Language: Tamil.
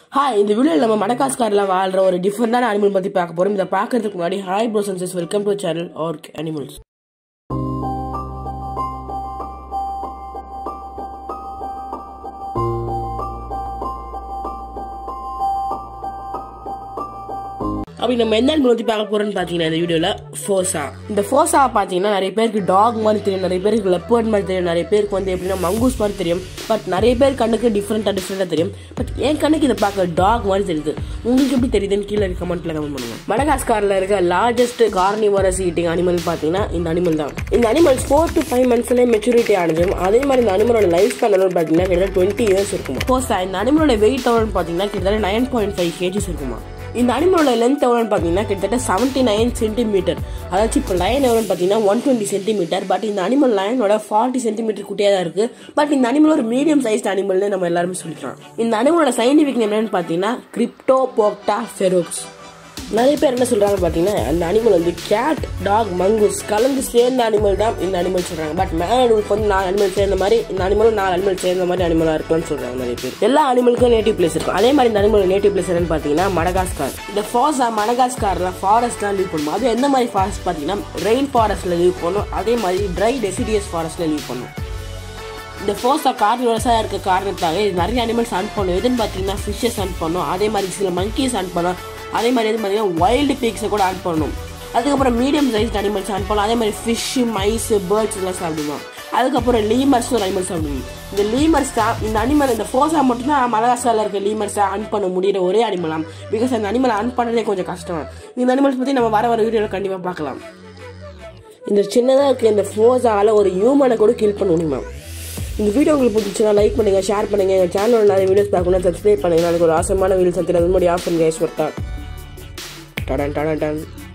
ஹாய் இந்த வீடியோவில் நம்ம மடகாஸ்காரில் வாழ்ற ஒரு டிஃப்ரெண்டான அனிமல் பற்றி பார்க்க போகிறோம் இதை பார்க்கறதுக்கு முன்னாடி hi bros and welcome to channel ark animals அப்படி நம்ம என்ன அனிமல் பற்றி பார்க்க போறோம்னு பார்த்தீங்கன்னா இந்த வீடியோவில் ஃபோசா இந்த ஃபோசா பார்த்தீங்கன்னா நிறைய பேருக்கு டாக் மாதிரி தெரியும் நிறைய பேருக்கு லெப்பர்ட் மாதிரி தெரியும் நிறைய பேருக்கு வந்து எப்படின்னா மங்கூஸ் மாதிரி தெரியும் பட் நிறைய பேர் கண்ணுக்கு டிஃப்ரெண்ட்டாக டிஃப்ரெண்ட்டாக தெரியும் பட் என் கண்ணுக்கு இதை பார்க்க டாக் மாதிரி தெரியுது உங்களுக்கு எப்படி தெரியுதுன்னு கீழே கமெண்ட்ல கமெண்ட் பண்ணுங்க மடகாஸ்காரில் இருக்க லார்ஜஸ்ட் கார்னிவரஸ் ஈட்டிங் அனிமல் பார்த்தீங்கன்னா இந்த அனிமல் தான் இந்த அனிமல்ஸ் ஃபோர் டு ஃபைவ் மந்த்ஸ்லேயே மெச்சூரிட்டி ஆனதும் அதே மாதிரி இந்த அனிமலோட லைஃப் ஸ்பேன் பார்த்தீங்கன்னா கிட்டத்தட்ட டுவெண்ட்டி இயர்ஸ் இருக்குமா ஃபோசா இந்த அனிமலோட வெயிட் எவ்வளோன்னு பார்த்தீங்கன்னா கிட்டத்தட்ட நைன் பாயிண்ட் ஃபைவ் கேஜிஸ் இருக்குமா இந்த அனிமலோட லென்த் எவ்வளோன்னு பார்த்தீங்கன்னா கிட்டத்தட்ட செவன்ட்டி நைன் சென்டிமீட்டர் அதாச்சும் இப்போ லைன் எவ்வளோன்னு பார்த்தீங்கன்னா ஒன் டுவெண்ட்டி சென்டிமீட்டர் பட் இந்த அனிமல் லைனோட ஃபார்ட்டி சென்டிமீட்டர் குட்டியாக தான் இருக்குது பட் இந்த அனிமல் ஒரு மீடியம் சைஸ் அனிமல்னு நம்ம எல்லாருமே சொல்லிக்கலாம் இந்த அனிமலோட சயின்டிஃபிக் நேம் என்னன்னு பார்த்தீங்கன்னா கிரிப்டோ போக்டா ஃபெரோக்ஸ் நிறைய பேர் என்ன சொல்றாங்க பார்த்தீங்கன்னா அந்த அனிமல் வந்து கேட் டாக் மங்கூஸ் கலந்து சேர்ந்த அனிமல் தான் இந்த அனிமல் சொல்றாங்க பட் மேனுக்கு வந்து நாலு அனிமல் சேர்ந்த மாதிரி இந்த அனிமலும் நாலு அனிமல் சேர்ந்த மாதிரி அனிமலா இருக்கலாம்னு சொல்றாங்க நிறைய பேர் எல்லா அனிமலுக்கும் நேட்டிவ் பிளேஸ் இருக்கும் அதே மாதிரி இந்த அனிமல் நேட்டிவ் பிளேஸ் என்னன்னு பார்த்தீங்கன்னா மடகாஸ்கார் இந்த ஃபாஸா மடகாஸ்கார்ல ஃபாரஸ்ட் தான் லீவ் பண்ணும் அது எந்த மாதிரி ஃபாரஸ்ட் பார்த்தீங்கன்னா ரெயின் ஃபாரஸ்ட்ல லீவ் பண்ணும் அதே மாதிரி ட்ரை டெசிடியஸ் ஃபாரஸ்ட்ல லீவ் பண்ணும் இந்த ஃபோர்ஸாக கார்னிவரஸாக இருக்க காரணத்தாக இது நிறைய அனிமல்ஸ் ஹண்ட் பண்ணும் எதுன்னு பார்த்தீங்கன்னா ஃபிஷ்ஷஸ் ஹண்ட் பண்ணும் அதே மாதிரி சில மங்கீஸ் ஹண்ட் பண்ணும் அதே மாதிரி எது பார்த்தீங்கன்னா வைல்டு பீக்ஸை கூட ஹண்ட் பண்ணணும் அதுக்கப்புறம் மீடியம் சைஸ் அனிமல்ஸ் ஹண்ட் பண்ணலாம் அதே மாதிரி ஃபிஷ்ஷு மைஸு பேர்ட்ஸ் எல்லாம் சாப்பிடுவோம் அதுக்கப்புறம் லீமர்ஸ் ஒரு அனிமல் சாப்பிடுவோம் இந்த லீமர்ஸ் தான் இந்த அனிமல் இந்த ஃபோர்ஸாக மட்டும்தான் மலகாஸ்காரில் இருக்க லீமர்ஸை ஹண்ட் பண்ண முடியிற ஒரே அனிமலாம் பிகாஸ் அந்த அனிமல் ஹண்ட் பண்ணுறதே கொஞ்சம் கஷ்டம் இந்த அனிமல்ஸ் பற்றி நம்ம வர வர வீடியோவில் கண்டிப்பாக பார்க்கலாம் இந்த சின்னதாக இருக்க இந்த ஃபோர்ஸால் ஒரு ஹியூமனை கூட கில் பண்ண முடியுமா இந்த வீடியோ உங்களுக்கு பிடிச்சுன்னா லைக் பண்ணுங்க ஷேர் பண்ணுங்க எங்கள் சேனலில் நிறைய வீடியோஸ் பார்க்கணும் சப்ஸ்கிரைப் பண்ணுங்க அதுக்கு ஒரு ஆசமான வீடியோஸ் சத்திரம் அது மாதிரி ஆஃபர் கேஸ் ஒருத்தான் டடன் டடன் டன்